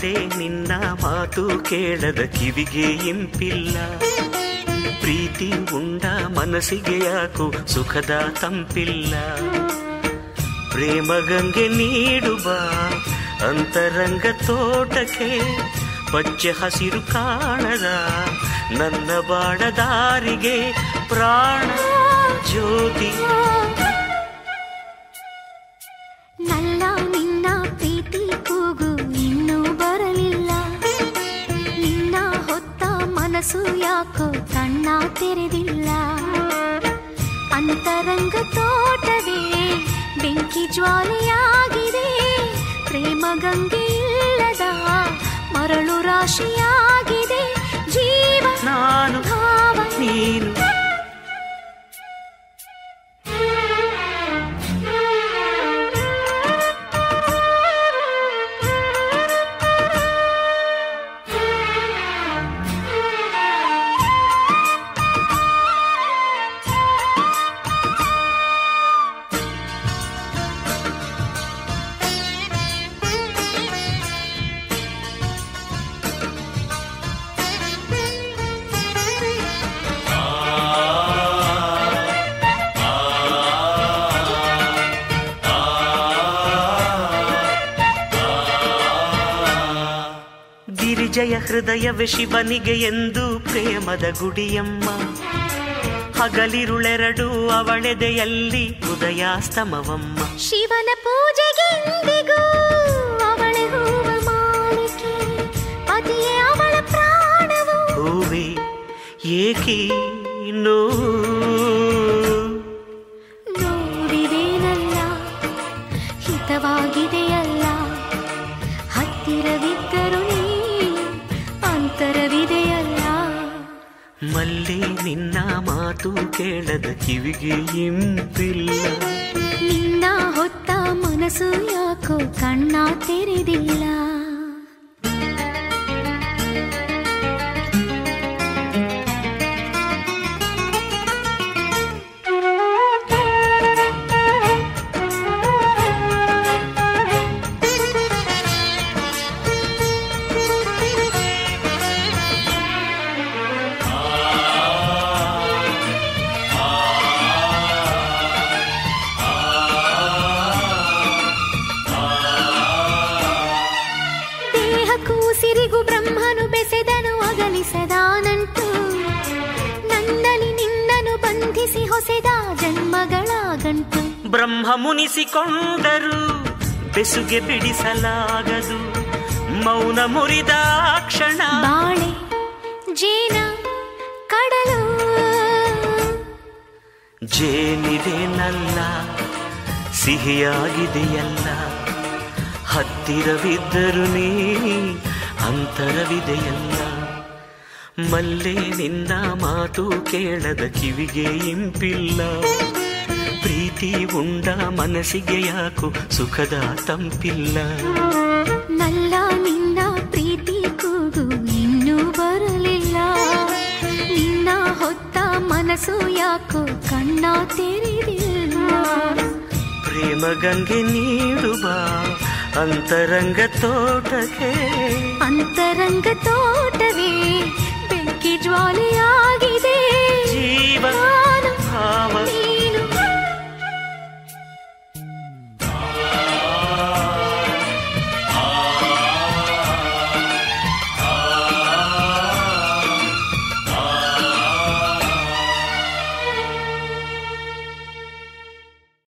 ಮಲ್ಲೆ ನಿನ್ನ ಮಾತು ಕೇಳದ ಕಿವಿಗೆ ಇಂಪಿಲ್ಲ ಪ್ರೀತಿ ಉಂಡ ಮನಸ್ಸಿಗೆ ಯಾಕೋ ಸುಖದ ತಂಪಿಲ್ಲ ಪ್ರೇಮ ಗಂಗೆ ನೀಡುವ ಅಂತರಂಗ ತೋಟಕ್ಕೆ ಪಚ್ಚೆ ಹಸಿರು ಕಾಣದ ನನ್ನ ಬಾಡ ದಾರಿಗೆ ಪ್ರಾಣ ಜ್ಯೋತಿ ನಲ್ಲ ನಿನ್ನ ಪ್ರೀತಿ ಕೂಗು ಇನ್ನೂ ಬರಲಿಲ್ಲ ನಿನ್ನ ಹೊತ್ತ ಮನಸ್ಸು ಯಾಕೋ ಕಣ್ಣ ತೆರೆದಿಲ್ಲ ಅಂತರಂಗ ತೋಟವೇ ಬೆಂಕಿ ಜ್ವಾಲೆಯಾಗಿದೆ ಪ್ರೇಮ ಗಂಗೆ ಇಲ್ಲದ ಮರಳು ರಾಶಿಯಾಗಿದೆ ಜೀವ ನಾನು ಭಾವ ನೀನು ಗಿರಿಜಯ ಹೃದಯವೇ ಶಿವನಿಗೆ ಎಂದು ಪ್ರೇಮದ ಗುಡಿಯಮ್ಮ ಹಗಲಿರುಳೆರಡು ಅವಳೆದೆಯಲ್ಲಿ ಉದಯಾಸ್ತಮವಮ್ಮ ಶಿವನ ಪೂಜೆಗೆಂದಿಗೂ ಅವಳೆ ಹೂವ ಮಾಲಿಕೆ ಪತಿಯೇ ಅವಳ ಪ್ರಾಣವು ಹೂವೆ ಏಕೆ ನೋ ನೋಡಿದೇನಲ್ಲ ಹಿತವಾಗಿದೆಯಲ್ಲ ಹತ್ತಿರವಿದ್ದರು ನೀ ಅಂತರವಿದೆಯಲ್ಲ ಮಲ್ಲಿ ನಿನ್ನ ಮಾತು ಕೇಳದ ಕಿವಿಗೆ ಇಂಪಿಲ್ಲ ನಿನ್ನ ಹೊತ್ತ ಮನಸ್ಸು ಯಾಕೋ ಕಣ್ಣ ತೆರೆದಿಲ್ಲ ದೇಹಕ್ಕೂ ಸಿರಿಗೂ ಬ್ರಹ್ಮನು ಬೆಸೆದನು ಅಗಲಿಸದಾನಂಟು ನನ್ನಲ್ಲಿ ನಿನ್ನನು ಬಂಧಿಸಿ ಹೊಸೆದ ಜನ್ಮಗಳ ಗಂಟು ಬ್ರಹ್ಮ ಮುನಿಸಿಕೊಂಡರು ಬೆಸುಗೆ ಬಿಡಿಸಲಾಗದು ಮೌನ ಮುರಿದ ಕ್ಷಣ ಬಾಳೆ ಜೇನ ಕಡಲು ಜೇನಿದೇನಲ್ಲ ಸಿಹಿಯಾಗಿದೆಯಲ್ಲ ಹತ್ತಿರವಿದ್ದರು ನೀ ಅಂತರವಿದೆಯಲ್ಲ ಮಲ್ಲೆ ನಿನ್ನ ಮಾತು ಕೇಳದ ಕಿವಿಗೆ ಇಂಪಿಲ್ಲ ಪ್ರೀತಿ ಉಂಡ ಮನಸ್ಸಿಗೆ ಯಾಕೋ ಸುಖದ ತಂಪಿಲ್ಲ ನಲ್ಲ ನಿನ್ನ ಪ್ರೀತಿ ಕೂಗು ಇನ್ನೂ ಬರಲಿಲ್ಲ ನಿನ್ನ ಹೊತ್ತ ಮನಸ್ಸು ಯಾಕೋ ಕಣ್ಣ ತೆರೆದಿಲ್ಲ ಪ್ರೇಮ ಗಂಗೆ ನೀಡುವ ಅಂತರಂಗ ತೋಟಕ್ಕೆ ಅಂತರಂಗ ತೋಟವೇ ಬೆಂಕಿ ಜ್ವಾಲೆಯಾಗಿದೆ ಜೀವ ನಾನು ಭಾವ